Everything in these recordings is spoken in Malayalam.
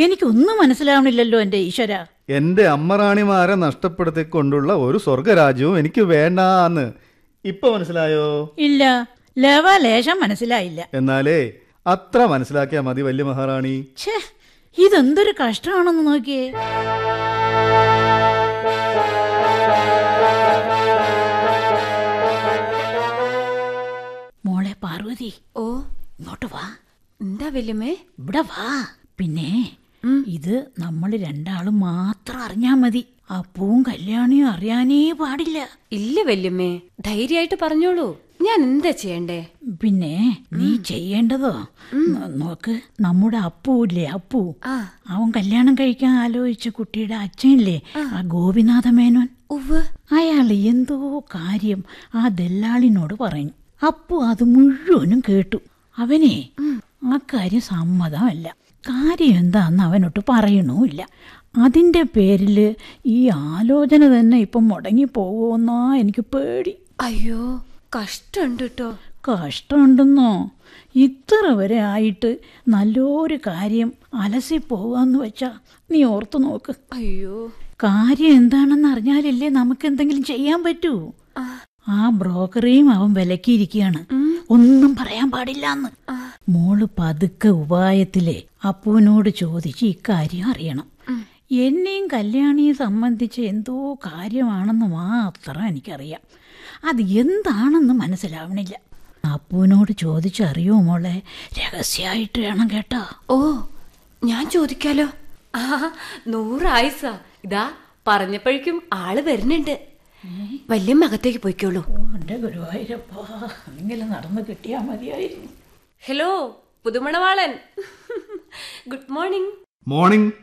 എനിക്കൊന്നും മനസ്സിലാവണില്ലല്ലോ എൻ്റെ ഈശ്വര എന്റെ അമ്മറാണിമാരെ നഷ്ടപ്പെടുത്തിക്കൊണ്ടുള്ള ഒരു സ്വർഗരാജ്യവും എനിക്ക് വേണ്ടാന്ന് ഇപ്പൊ മനസ്സിലായോ ഇല്ല ലവ ലേശം മനസ്സിലായില്ല എന്നാലേ അത്ര മനസ്സിലാക്കിയാ മതി വല്യ മഹാറാണി ഛേ ഇതെന്തൊരു കഷ്ടമാണെന്ന് നോക്കിയേ മോളെ പാർവതി ഓ ഇങ്ങോട്ട് വാ എന്താ വല്യമ്മേ ഇവിടെ വാ പിന്നെ ഇത് നമ്മൾ രണ്ടാളും മാത്രം അറിഞ്ഞാ മതി അപ്പവും കല്യാണിയും അറിയാനേ പാടില്ല ഇല്ല വല്യമ്മേ ധൈര്യമായിട്ട് പറഞ്ഞോളൂ ഞാൻ എന്താ ചെയ്യണ്ടേ പിന്നെ നീ ചെയ്യേണ്ടതോ നോ- നോക്ക് നമ്മുടെ അപ്പു ഇല്ലേ അപ്പു ആ അവൻ കല്യാണം കഴിക്കാൻ ആലോചിച്ച കുട്ടിയുടെ അച്ഛനില്ലേ ആ ഗോപിനാഥ മേനോൻ ഉവ് അയാൾ എന്തോ കാര്യം ആ ദല്ലാളിനോട് പറഞ്ഞു അപ്പു അത് മുഴുവനും കേട്ടു അവനെ ആ കാര്യം സമ്മതമല്ല കാര്യം എന്താന്ന് അവനോട്ട് പറയണമില്ല അതിൻ്റെ പേരിൽ ഈ ആലോചന തന്നെ ഇപ്പം മുടങ്ങി പോകുമെന്നാ എനിക്ക് പേടി അയ്യോ കഷ്ടമുണ്ട് കേട്ടോ കഷ്ടമുണ്ടെന്നോ ഇത്ര വരെ ആയിട്ട് നല്ലൊരു കാര്യം അലസി പോവാന്ന് വെച്ചാ നീ ഓർത്തു നോക്ക് അയ്യോ കാര്യം എന്താണെന്ന് അറിഞ്ഞാലല്ലേ നമുക്ക് എന്തെങ്കിലും ചെയ്യാൻ പറ്റൂ ആ ബ്രോക്കറെയും അവൻ വിലക്കിയിരിക്കുകയാണ് ഒന്നും പറയാൻ പാടില്ലാന്ന് മോള് പതുക്കെ ഉപായത്തിലെ അപ്പുവിനോട് ചോദിച്ച് ഇക്കാര്യം അറിയണം എന്നെയും കല്യാണിയെ സംബന്ധിച്ച് എന്തോ കാര്യമാണെന്ന് മാത്രം എനിക്കറിയാം അത് എന്താണെന്ന് മനസ്സിലാവണില്ല അപ്പുവിനോട് ചോദിച്ചറിയോ മോളെ രഹസ്യമായിട്ട് വേണം കേട്ടോ ഓ ഞാൻ ചോദിക്കാലോ ആ നൂറായുസ ഇതാ പറഞ്ഞപ്പോഴേക്കും ആള് വരുന്നുണ്ട് വല്യമ്മ അകത്തേക്ക് പോയിക്കോളൂ ഓ എൻ്റെ ഗുരുവായൂരപ്പാ എങ്കിലും നടന്ന് കിട്ടിയാൽ മതിയായിരുന്നു ഹലോ പുതുമണവാളൻ ഗുഡ് മോർണിംഗ് മോർണിംഗ്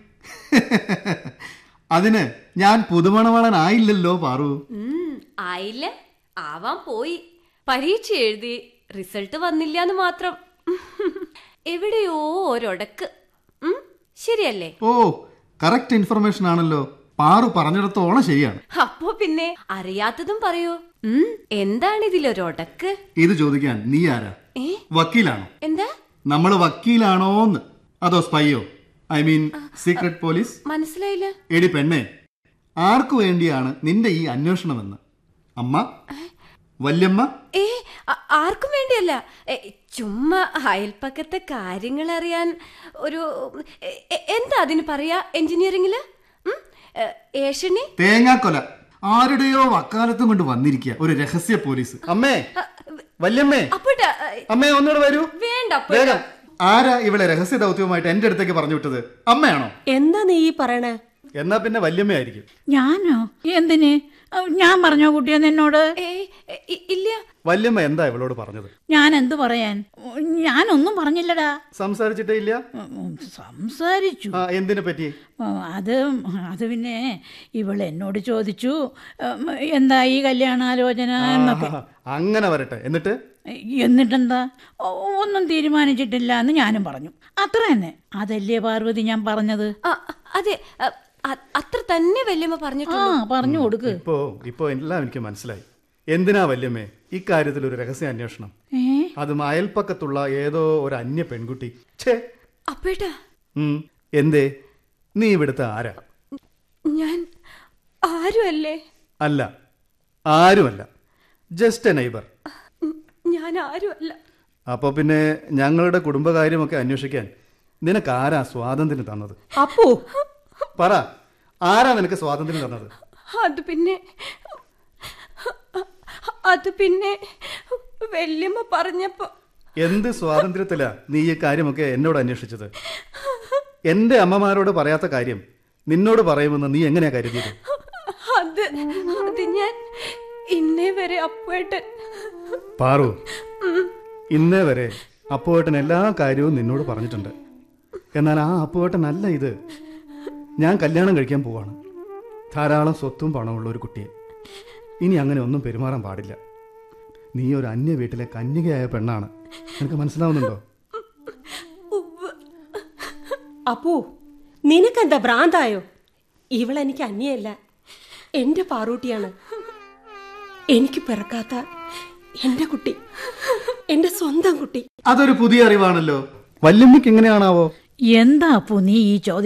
അതിന് ഞാൻ പുതുമണവളനായില്ലല്ലോ പാറു ഉം, ആയില്ല ആവാൻ പോയി പരീക്ഷ എഴുതി റിസൾട്ട് വന്നില്ല എന്ന് മാത്രം എവിടെയോ ഒരൊടക്ക് ഉം, ശരിയല്ലേ ഓ കറക്റ്റ് ഇൻഫർമേഷൻ ആണല്ലോ പാറു പറഞ്ഞിടത്തോളം ശരിയാണ് അപ്പോ പിന്നെ അറിയാത്തതും പറയൂ ഉം, എന്താണ് ഇതിലൊരൊടക്ക് ഇത് ചോദിക്കാൻ നീ ആരാ ഏ വക്കീലാണോ എന്താ നമ്മൾ വക്കീലാണോന്ന് അതോ സ്പൈയോ ഐ മീൻ സീക്രട്ട് പോലീസ് മനസ്സിലായില്ല എടി പെണ്ണെ ആർക്കു വേണ്ടിയാണ് നിന്റെ ഈ അന്വേഷണമെന്ന് അമ്മ വല്യമ്മ ഏ ആ- ആർക്കും വേണ്ടിയല്ല ഏ, ചുമ്മാ അയൽപ്പക്കത്തെ കാര്യങ്ങൾ അറിയാൻ ഒരു എ- എ- എന്താ അതിന് പറയാ എഞ്ചിനീയറിംഗില് ഉം? ഏ, ഏഷണി തേങ്ങാക്കൊല ആരുടെയോ വക്കാലത്തും കൊണ്ട് വന്നിരിക്കുക ഒരു രഹസ്യ പോലീസ് അമ്മേ വല്യമ്മേ അപ്പോട്ട അമ്മേ ഒന്നുകൂടെ വരൂ വേണ്ട അപ്പോട്ട വേഗം ആരാ ഇവളെ രഹസ്യ ദൗത്യവുമായിട്ട് എന്റെ അടുത്തേക്ക് പറഞ്ഞു വിട്ടത് അമ്മയാണോ എന്താ നീ ഈ പറയണേ എന്നാ പിന്നെ വല്യമ്മയായിരിക്കും ഞാനോ എന്തിന് അഹ് ഞാൻ പറഞ്ഞോ കുട്ടിയെ നിന്നോട് ഏ ഇ- ഇല്ല വല്യമ്മ എന്താ ഇവളോട് പറഞ്ഞത് ഞാൻ എന്ത് പറയാൻ ഞാനൊന്നും പറഞ്ഞില്ലടാ സംസാരിച്ചിട്ടേ ഇല്ല ഉം, സംസാരിച്ചു ആ എന്തിനെ പറ്റി ഉം, അത് അത് പിന്നെ ഇവൾ എന്നോട് ചോദിച്ചു ഉം, എന്താ ഈ കല്യാണാലോചന എന്നൊക്കെ ആഹാ, അങ്ങനെ വരട്ടെ എന്നിട്ട് എന്നിട്ടെന്താ ഒ- ഒന്നും തീരുമാനിച്ചിട്ടില്ല എന്ന് ഞാനും പറഞ്ഞു അത്ര തന്നെ അതല്ലേ പാർവതി ഞാൻ പറഞ്ഞത് ആ, അതെ അ- അ- അത്ര തന്നെ വല്യമ്മ ആ പറഞ്ഞിട്ടുള്ളൂ പറഞ്ഞു കൊടുക്ക് ഇപ്പോ ഇപ്പോ എല്ലാം എനിക്ക് മനസ്സിലായി എന്തിനാ വല്യമ്മേ ഇക്കാര്യത്തിൽ ഒരു രഹസ്യ അന്വേഷണം ഏ അതും അയൽപ്പക്കത്തുള്ള ഏതോ ഒരു അന്യ പെൺകുട്ടി ഛേ അപ്പേട്ടാ ഉം, എന്തേ നീ ഇവിടുത്തെ ആരാ ഞാൻ ആരുമല്ലേ അല്ല ആരുമല്ല ജസ്റ്റ് എ നൈബർ ഉം, ഞാൻ ആരുമല്ല അപ്പോൾ പിന്നെ ഞങ്ങളുടെ കുടുംബകാര്യമൊക്കെ അന്വേഷിക്കാൻ നിനക്ക് ആരാ സ്വാതന്ത്ര്യം തന്നത് അപ്പു പറ ആരാ നിനക്ക് സ്വാതന്ത്ര്യം തന്നത് അത് പിന്നെ അത് പിന്നെ വല്യമ്മ പറഞ്ഞപ്പോ എന്ത് സ്വാതന്ത്ര്യത്തിലാ നീ ഈ കാര്യമൊക്കെ എന്നോട് അന്വേഷിച്ചത് എന്റെ അമ്മമാരോട് പറയാത്ത കാര്യം നിന്നോട് പറയുമെന്ന് നീ എങ്ങനെയാ കരുതിയത് അത് അത് ഞാൻ ഇന്നേ വരെ അപ്പേട്ടൻ പാറു ഇന്നേ വരെ അപ്പുവേട്ടൻ എല്ലാ കാര്യവും നിന്നോട് പറഞ്ഞിട്ടുണ്ട് എന്നാൽ ആ അപ്പുവേട്ടൻ അല്ല ഇത് ഞാൻ കല്യാണം കഴിക്കാൻ പോവാണ് ധാരാളം സ്വത്തും പണമുള്ള ഒരു കുട്ടിയെ ഇനി അങ്ങനെ ഒന്നും പെരുമാറാൻ പാടില്ല നീ ഒരു അന്യ വീട്ടിലെ കന്യകയായ പെണ്ണാണ് നിനക്ക് മനസ്സിലാവുന്നുണ്ടോ അപ്പു നിനക്കെന്താ ഭ്രാന്തായോ ഇവളെനിക്ക് അന്യല്ല എന്റെ പാറൂട്ടിയാണ് എനിക്ക് പിറക്കാത്ത എന്റെ കുട്ടി എന്റെ സ്വന്തം കുട്ടി അതൊരു പുതിയ അറിവാണല്ലോ വല്യമ്മയ്ക്ക് എങ്ങനെയാണാവോ എന്താ അപ്പു നീ ഈ ചോദ്യം